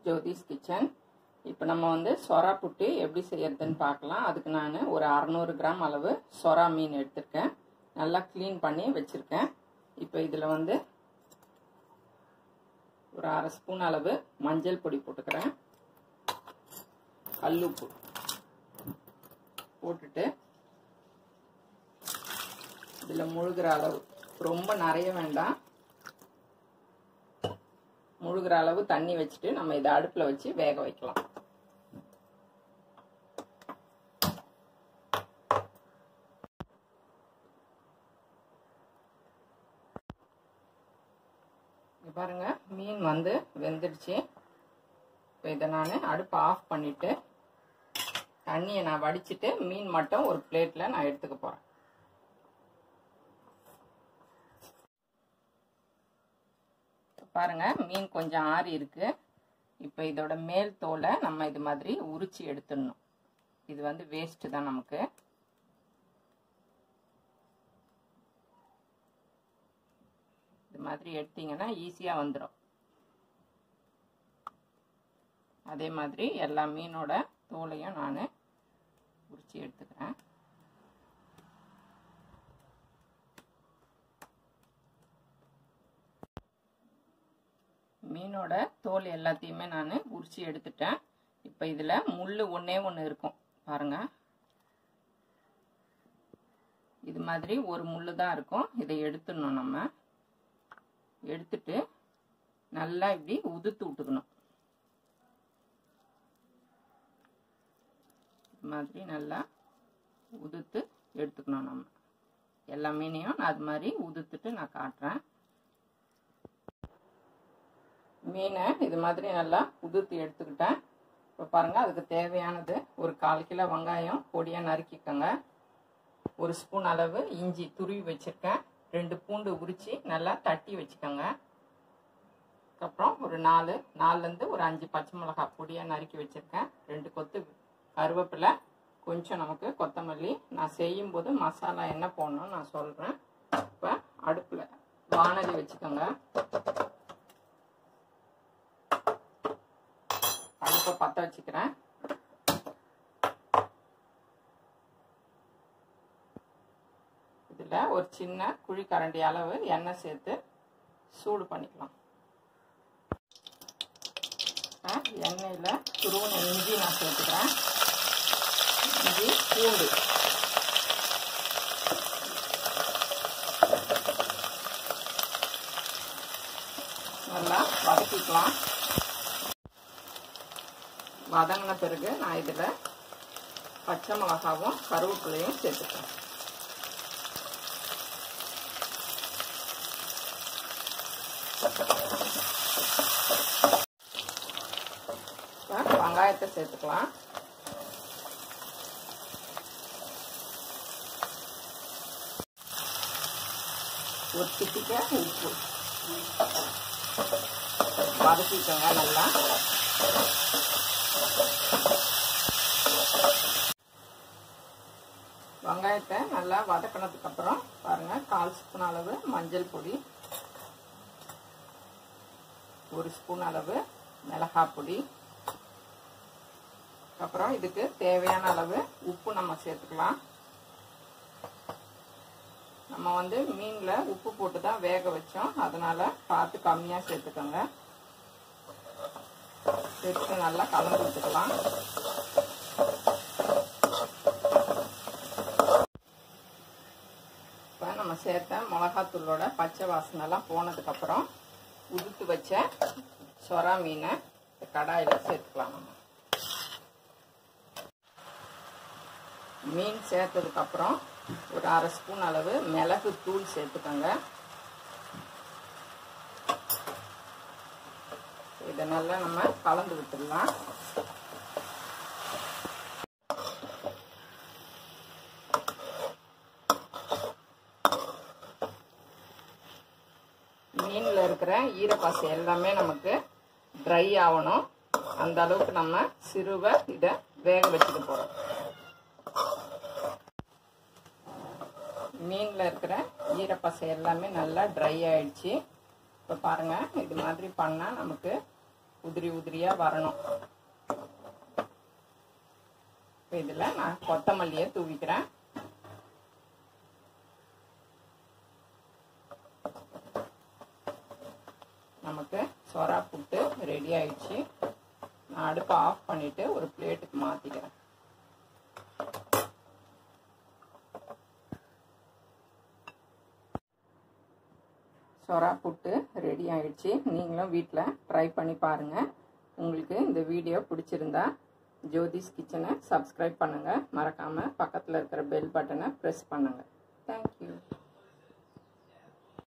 Jothi's kitchen இப்போ நம்ம வந்து சொரா புட்டு எப்படி செய்யறதுன்னு பார்க்கலாம் அதுக்கு நான் ஒரு அறநூறு கிராம் அளவு சொரா மீன் எடுத்திருக்கேன் நல்லா க்ளீன் பண்ணி வச்சுருக்கேன் இப்போ இதில் வந்து ஒரு அரை ஸ்பூன் அளவு மஞ்சள் பொடி போட்டுக்கிறேன் கல்லுப்பு போட்டுட்டு இதில் முழுகிற அளவு ரொம்ப நிறைய வேண்டாம் முழுகிற அளவு தண்ணி வச்சுட்டு நம்ம இதை அடுப்பில் வச்சு வேக வைக்கலாம் பாருங்க மீன் வந்து வெந்துடுச்சு இப்போ இதை நான் அடுப்பு ஆஃப் பண்ணிட்டு தண்ணியை நான் வடிச்சிட்டு மீன் மட்டும் ஒரு பிளேட்டில் நான் எடுத்துக்க போகிறேன் பாருங்க மீன் கொஞ்சம் ஆறி இருக்கு இப்போ இதோட மேல் தோலை நம்ம இது மாதிரி உரிச்சு எடுத்துடணும் இது வந்து வேஸ்ட் தான் நமக்கு இது மாதிரி எடுத்தீங்கன்னா ஈஸியாக வந்துடும் அதே மாதிரி எல்லா மீனோட தோலையும் நான் உரிச்சு எடுத்துக்கிறேன் மீனோட தோல் எல்லாத்தையுமே நான் உரிச்சு எடுத்துட்டேன் இப்போ இதில் முள் ஒன்றே ஒன்று இருக்கும் பாருங்க இது மாதிரி ஒரு முள் தான் இருக்கும் இதை எடுத்துடணும் நம்ம எடுத்துட்டு நல்லா இப்படி உதுத்து விட்டுக்கணும் இது மாதிரி நல்லா உதுத்து எடுத்துக்கணும் நம்ம எல்லா மீனையும் நான் அது மாதிரி உதுத்துட்டு நான் காட்டுறேன் மீனை இது மாதிரி நல்லா உதுத்து எடுத்துக்கிட்டேன் இப்போ பாருங்கள் அதுக்கு தேவையானது ஒரு கால் கிலோ வெங்காயம் பொடியாக நறுக்கிக்கோங்க ஒரு ஸ்பூன் அளவு இஞ்சி துருவி வச்சுருக்கேன் ரெண்டு பூண்டு உரித்து நல்லா தட்டி வச்சுக்கோங்க அதுக்கப்புறம் ஒரு நாலு நாலுலேருந்து ஒரு அஞ்சு பச்சை மிளகாய் பொடியாக நறுக்கி வச்சுருக்கேன் ரெண்டு கொத்து கருவேப்பிலை கொஞ்சம் நமக்கு கொத்தமல்லி நான் செய்யும்போது மசாலா என்ன போடணும்னு நான் சொல்கிறேன் இப்போ அடுப்பில் வானலி வச்சுக்கோங்க அடுப்பை பற்ற வச்சுக்கிறேன் இதில் ஒரு சின்ன குழி கரண்டி அளவு எண்ணெய் சேர்த்து சூடு பண்ணிக்கலாம் எண்ணெயில் துருவன இஞ்சி நான் சேர்த்துக்கிறேன் இஞ்சி பூண்டு நல்லா வதக்கிக்கலாம் வதங்கின பிறகு நான் இதில் பச்சை மிளகாவும் கருவேப்பிலையும் சேர்த்துக்கிறேன் வெங்காயத்தை சேர்த்துக்கலாம் ஒரு சிட்டிக்க உப்பு வதக்கிக்கோங்க நல்லா வெங்காயத்தை நல்லா வதக்கினதுக்கு அப்புறம் பாருங்க கால் ஸ்பூன் அளவு மஞ்சள் பொடி ஒரு ஸ்பூன் அளவு மிளகாய் பொடி அப்புறம் இதுக்கு தேவையான அளவு உப்பு நம்ம சேர்த்துக்கலாம் நம்ம வந்து மீனில் உப்பு போட்டு தான் வேக வச்சோம் அதனால பார்த்து கம்மியாக சேர்த்துக்கோங்க சேர்த்து நல்லா கலந்து விட்டுக்கலாம் இப்போ நம்ம சேர்த்த மிளகாத்தூளோட பச்சை வாசனைலாம் போனதுக்கப்புறம் உதுத்து வச்ச சொரா மீனை கடாயில் சேர்த்துக்கலாம் நம்ம மீன் சேர்த்ததுக்கப்புறம் ஒரு அரை ஸ்பூன் அளவு மிளகு தூள் சேர்த்துக்கோங்க இதை நல்லா நம்ம கலந்து விட்டுடலாம் மீனில் இருக்கிற ஈரப்பாசை எல்லாமே நமக்கு ட்ரை ஆகணும் அந்த அளவுக்கு நம்ம சிறுவை இதை வேக வச்சுக்க போகிறோம் மீனில் இருக்கிற ஈரப்பசை எல்லாமே நல்லா ட்ரை ஆயிடுச்சு இப்போ பாருங்கள் இது மாதிரி பண்ணால் நமக்கு உதிரி உதிரியாக வரணும் இப்போ இதில் நான் கொத்தமல்லியை தூவிக்கிறேன் நமக்கு சொரா புட்டு ரெடி ஆயிடுச்சு நான் அடுப்பை ஆஃப் பண்ணிவிட்டு ஒரு பிளேட்டுக்கு மாற்றிக்கிறேன் சொரா புட்டு ரெடி ஆயிடுச்சு நீங்களும் வீட்டில் ட்ரை பண்ணி பாருங்கள் உங்களுக்கு இந்த வீடியோ பிடிச்சிருந்தா ஜோதிஸ் கிச்சனை சப்ஸ்கிரைப் பண்ணுங்கள் மறக்காமல் பக்கத்தில் இருக்கிற பெல் பட்டனை ப்ரெஸ் பண்ணுங்கள் தேங்க்யூ